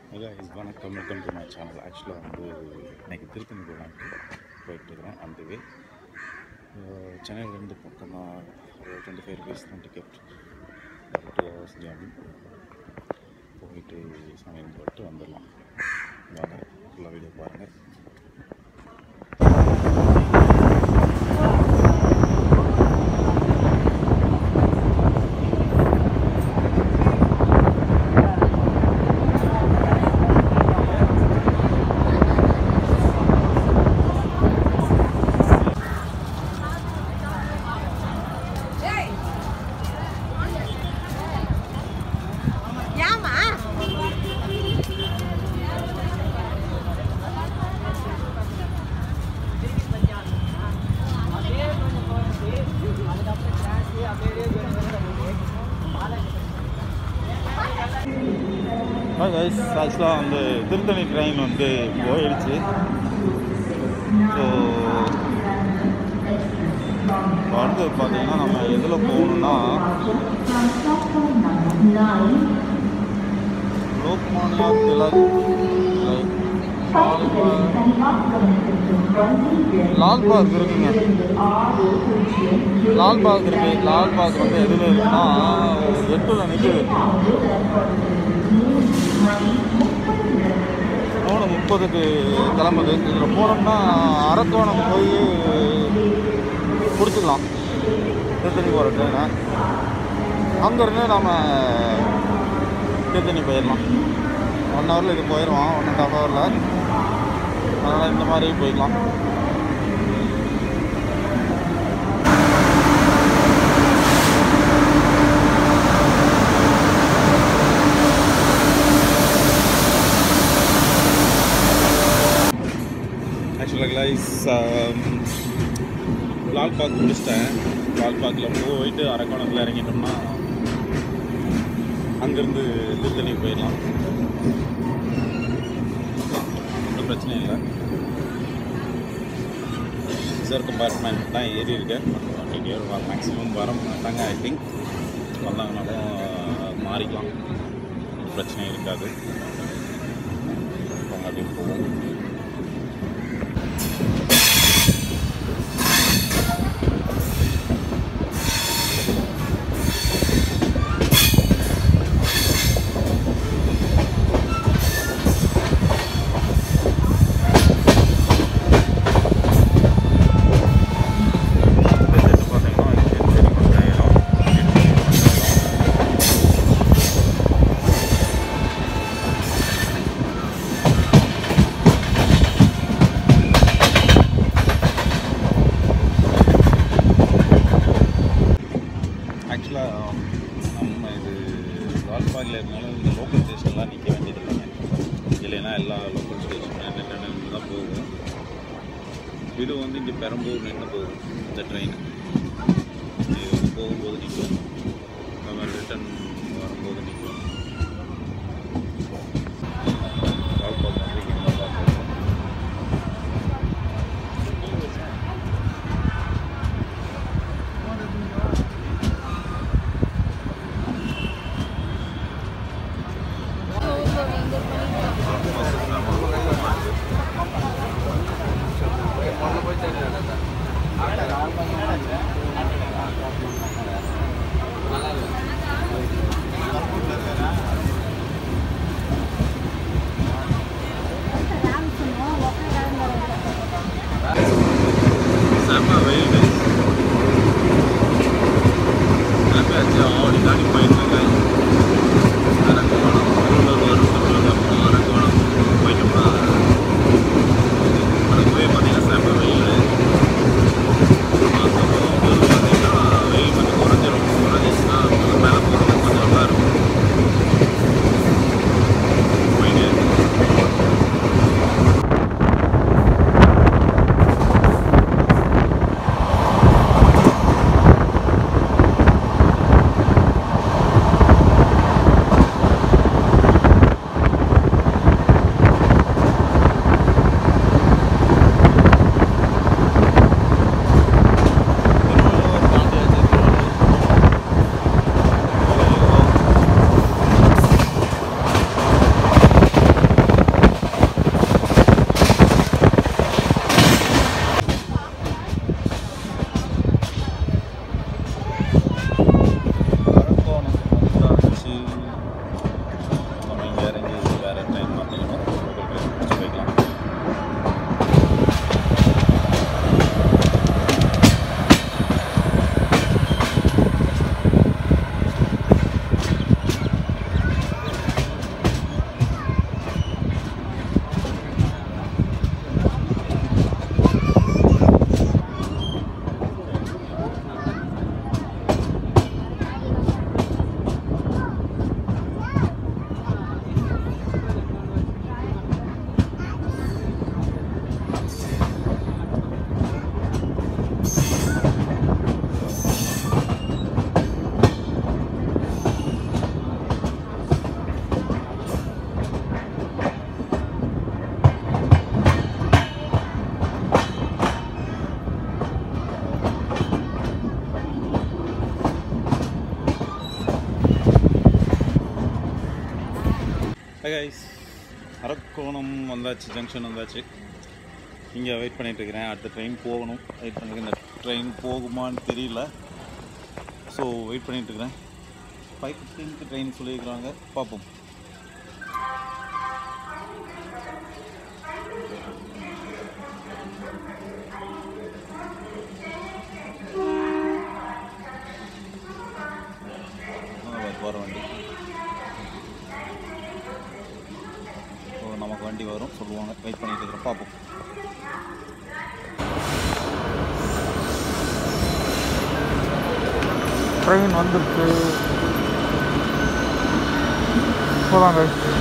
guys வணக்கம் welcome to my channel ஆக்சுவலாக வந்து இன்னைக்கு திருத்தணி போகலான்ட்டு போயிட்டுருக்கிறேன் அந்த வே சென்னையிலேருந்து பக்கமாக ஒரு டுவெண்ட்டி ஃபைவ் ருபீஸ் தான் டிக்கெட் டூ ஹவர்ஸ் ஜேர்னி போயிட்டு சமையல் போட்டு வந்துடலாம் வாங்க ஃபுல்லாக வீடியோ பாருங்கள் ஏமா கைஸ் ஆக்சுவலாக வந்து திருத்தணி ட்ரெயின் வந்து போயிடுச்சு ஸோ இப்போ அடுத்து பார்த்தீங்கன்னா நம்ம எதில் போகணுன்னா லோக்மானியா திலக் like லால்பாக் இருக்குங்க லால்பாக் இருக்கு லால்பாக் வந்து எதில் இருக்குன்னா எட்டில் நிற்குது மூணு முப்பதுக்கு கிளம்புது இதில் போனோம்னா அரக்கோணம் போய் பிடிச்சிக்கலாம் திருத்தணி போகிற ட்ரெயினை அங்கேருந்து நாம் திருத்தணி போயிடலாம் ஒன் ஹவரில் இது போயிடுவோம் ஒன் அண்ட் ஹாஃப் ஹவரில் அதனால் இந்த மாதிரி போய்க்கலாம் ஆக்சுவலாக கைஸ் லால்பாக் முடிச்சிட்டேன் லால்பாக்கில் போயிட்டு அரக்கோணத்தில் இறங்கிட்டோம்னா அங்கேருந்து திருத்தணி போயிடலாம் ஒன்றும் பிரச்சனை இல்லை ரிசர்வ் கம்பார்ட்மெண்ட் தான் ஏறி இருக்கேன் டிடிஆர் மேக்ஸிமம் வர மாட்டாங்க ஐ திங்க் வந்தாங்கனாலும் மாறிக்கலாம் ஒன்றும் பிரச்சனை இருக்காது அவங்க அப்படியே போவோம் ஆக்சுவலாக நம்ம இது லால்பாகில் இருந்தாலும் இந்த லோக்கல் ஸ்டேஷன்லாம் நிற்க வேண்டியது இல்லைங்க இல்லைன்னா எல்லா லோக்கல் ஸ்டேஷனும் நின்று நின்று தான் போகும் இது வந்து இங்கே பெரம்பூர் நின்று போகும் இந்த ட்ரெயின் இது வந்து போகும்போது நிற்கும் நம்ம ரிட்டர்ன் வரும்போது நிற்கும் லால்பாக் வந்து இங்கே தான் போகும் செம்ம வெயில் கிளம்பியாச்சு ஆடி தாண்டி போயிட்டுருக்கேன் அரக்கோணம் திருவள்ளூர் வரும் திருவள்ளூர் அப்புறம் அரக்கோணம் போயிட்டோம்னா அது போய் பார்த்தீங்கன்னா செம்ம வெயில் கைஸ் அரக்கோணம் வந்தாச்சு ஜங்ஷன் வந்தாச்சு இங்கே வெயிட் பண்ணிட்டு இருக்கிறேன் அடுத்த ட்ரெயின் போகணும் வெயிட் பண்ணிட்டு இந்த ட்ரெயின் போகுமான்னு தெரியல ஸோ வெயிட் பண்ணிட்டு இருக்கிறேன் ஃபைவ் ஃபிஃப்டீனுக்கு ட்ரெயின் சொல்லியிருக்கிறாங்க பார்ப்போம் போகிற வண்டி ஸோ நமக்கு வண்டி வரும் சொல்லுவாங்க வெயிட் பண்ணிட்டு இருக்கிறோம் பார்ப்போம் ட்ரெயின் வந்துருச்சு போகலாங்க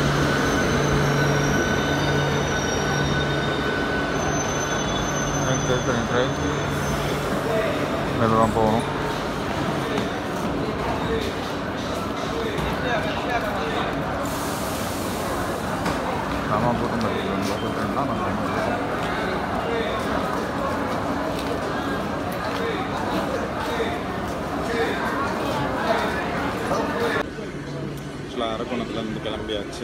ட்ரெயின் கேட்குறேன் ட்ரெயின் மேலே தான் போகணும் நம்ம கூட்டம் பஸ் ட்ரெயின் தான் நம்ம ஆக்சுவலாக அரக்கோணத்துலேருந்து கிளம்பியாச்சு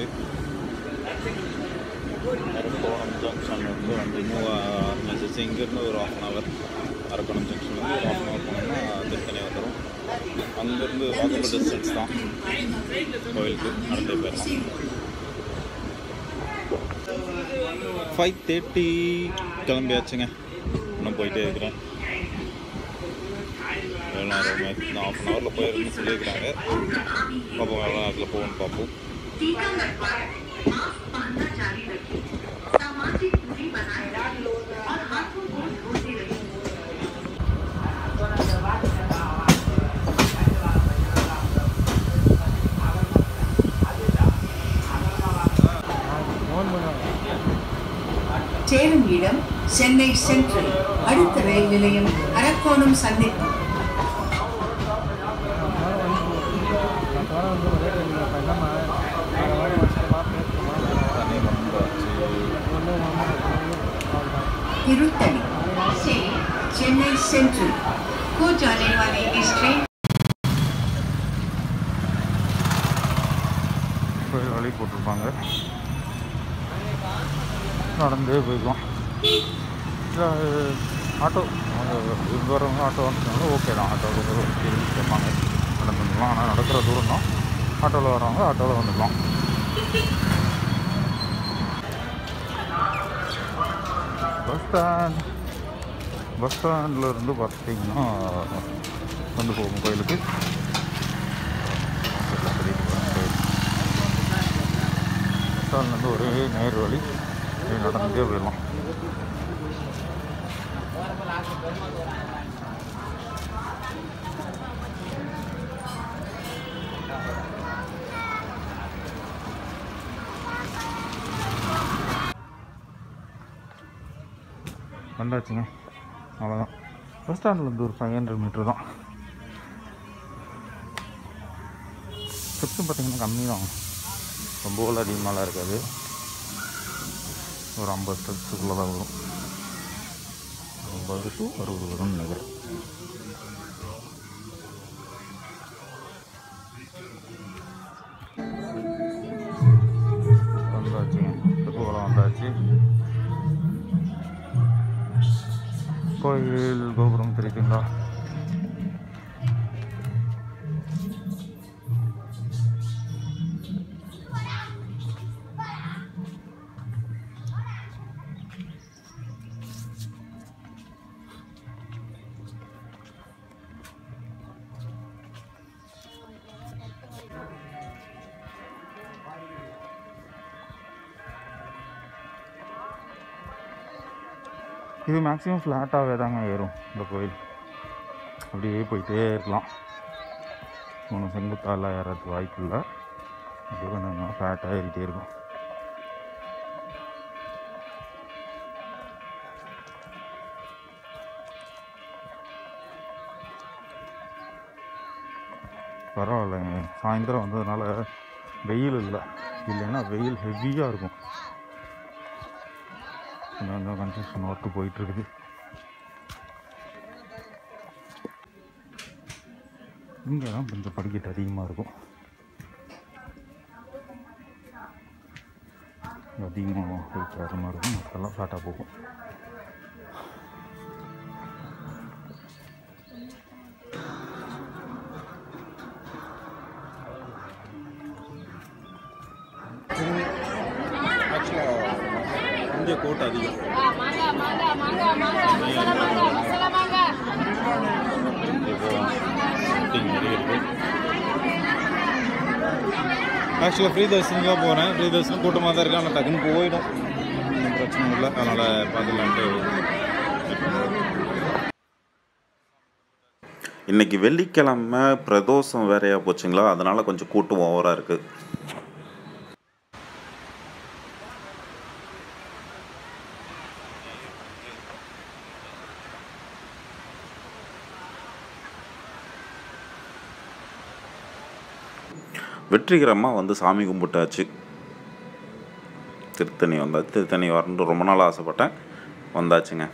அரக்கோணம் ஜங்ஷன் வந்து வண்டி மூவ் ஆரம்பிச்சிச்சு இங்கேருந்து ஒரு half an hour Arakkonam junction வந்து ஒரு ஆஃப் அன் ஹவர் போனோம்னா திருத்தணி வந்துடும் அங்கேருந்து வாக்கபிள் டிஸ்டன்ஸ் தான் கோயிலுக்கு நடந்தே போயிடலாம் ஃபைவ் தேர்ட்டி கிளம்பியாச்சுங்க இன்னும் போயிட்டே இருக்கிறேன் எவ்வளோ நேரம் இன்னும் ஆஃப் அன் ஹவரில் போயிருக்குன்னு சொல்லியிருக்கிறாங்க பார்ப்போம் எவ்வளோ நேரத்தில் போகணும்னு பார்ப்போம் टीका लगवाएं मास्क पहनना जारी रखें सामाजिक दूरी बनाए रखें और हाथों को धोते रहें சேரும் இடம் சென்னை சென்ட்ரல் அடுத்த ரயில் நிலையம் அரக்கோணம் சந்திப்பு தண்ணி வந்தாச்சு तिरुत्तनी से चेन्नई सेंट्रल को जाने वाली इस ट्रेन கோயில் வழி போட்டிருப்பாங்க நடந்தே போய்க்கலாம் இல்லை ஆட்டோ அவங்க இங்கே வரவங்க ஆட்டோ வந்துட்டாலும் ஓகே தான் ஆட்டோவில் திரும்பி கேட்பாங்க நடந்து வந்துடலாம் ஆனால் நடக்கிற தூரம் தான் ஆட்டோவில் வரவங்க ஆட்டோவில் வந்துடலாம் பஸ் ஸ்டாண்ட் பஸ் ஸ்டாண்டில் இருந்து பார்த்தீங்கன்னா வந்து போகும் கோயிலுக்கு எல்லாம் சொல்லிட்டு போகிறேன் கோயில் ஸ்டாண்ட்லேருந்து ஒரே நேர் வழி அப்படியே நடந்தே போயிடலாம் வந்தாச்சுங்க அவ்வளோதான் பஸ் ஸ்டாண்ட்லேருந்து ஒரு ஃபைவ் ஹண்ட்ரட் மீட்ரு தான் ஸ்டெப்ஸும் பார்த்தீங்கன்னா கம்மி தான் ரொம்பவும் அதிகமாகலாம் இருக்காது ஒரு ஐம்பது ஸ்டெப்ஸுக்குள்ளே தான் வரும் ஐம்பது டு அறுபது வரும்னு நினைக்கிறேன் வந்தாச்சுங்க திருப்பூரம் வந்தாச்சு கோயில் கோபுரம் தெரியுதுங்களா இது மேக்ஸிமம் ஃப்ளாட்டாகவே தாங்க ஏறும் இந்த கோயில் அப்படியே போயிட்டே இருக்கலாம் ஒன்றும் செங்குத்தாலாம் ஏறதுக்கு வாய்ப்பு இல்லை அப்படியே கொஞ்சம் ஃப்ளாட்டாக ஏறிட்டே இருக்கும் பரவாயில்லைங்க சாயந்தரம் வந்ததுனால வெயில் இல்லை இல்லைன்னா வெயில் ஹெவியாக இருக்கும் கொஞ்சம் கொஞ்சம் கன்ஸ்ட்ரக்ஷன் ஒர்க்கு போயிட்டுருக்குது இங்கே தான் கொஞ்சம் படிக்கட்டு அதிகமாக இருக்கும் அதிகமாக இருக்கிற மாதிரி இருக்கும் மற்றெல்லாம் ஃப்ளாட்டாக போகும் ஆக்சுவலாக இங்கே கோட் அதிகம் mangga, mangga, mangga, mangga, masala mangga, masala mangga. ஆக்சுவலாக ஃப்ரீ தர்ஷன் தான் போகிறேன் ஃப்ரீ தர்ஷன் கூட்டமாக தான் இருக்கு ஆனால் டக்குன்னு போயிடும் ஒன்றும் பிரச்சனை இல்லை அதனால் பார்த்துலான்ட்டு இன்னைக்கு வெள்ளிக்கிழமை பிரதோஷம் வேறையா போச்சுங்களா அதனால கொஞ்சம் கூட்டம் ஓவராக இருக்குது வெற்றிகரமாக வந்து சாமி கும்பிட்டாச்சு திருத்தணி வந்தாச்சு திருத்தணி வரணுன்னு ரொம்ப நாள் ஆசைப்பட்டேன் வந்தாச்சுங்க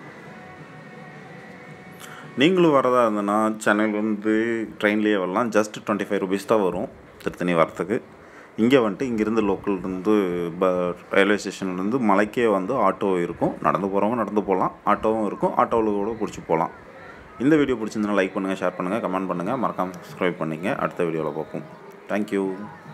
நீங்களும் வரதா இருந்ததுன்னா சென்னையிலேருந்து ட்ரெயின்லேயே வரலாம் ஜஸ்ட் டுவெண்ட்டி ஃபைவ் ருபீஸ் தான் வரும் திருத்தணி வரத்துக்கு இங்கே வந்துட்டு இங்கேருந்து லோக்கல்லேருந்து ப ரயில்வே ஸ்டேஷன்லேருந்து மலைக்கே வந்து ஆட்டோ இருக்கும் நடந்து போகிறவங்க நடந்து போகலாம் ஆட்டோவும் இருக்கும் ஆட்டோவில் கூட பிடிச்சி போகலாம் இந்த வீடியோ பிடிச்சிருந்தனா லைக் பண்ணுங்கள் ஷேர் பண்ணுங்கள் கமெண்ட் பண்ணுங்கள் மறக்காமல் சப்ஸ்கிரைப் பண்ணிங்க அடுத்த வீடியோவில் பார்ப்போம் தேங்க்யூ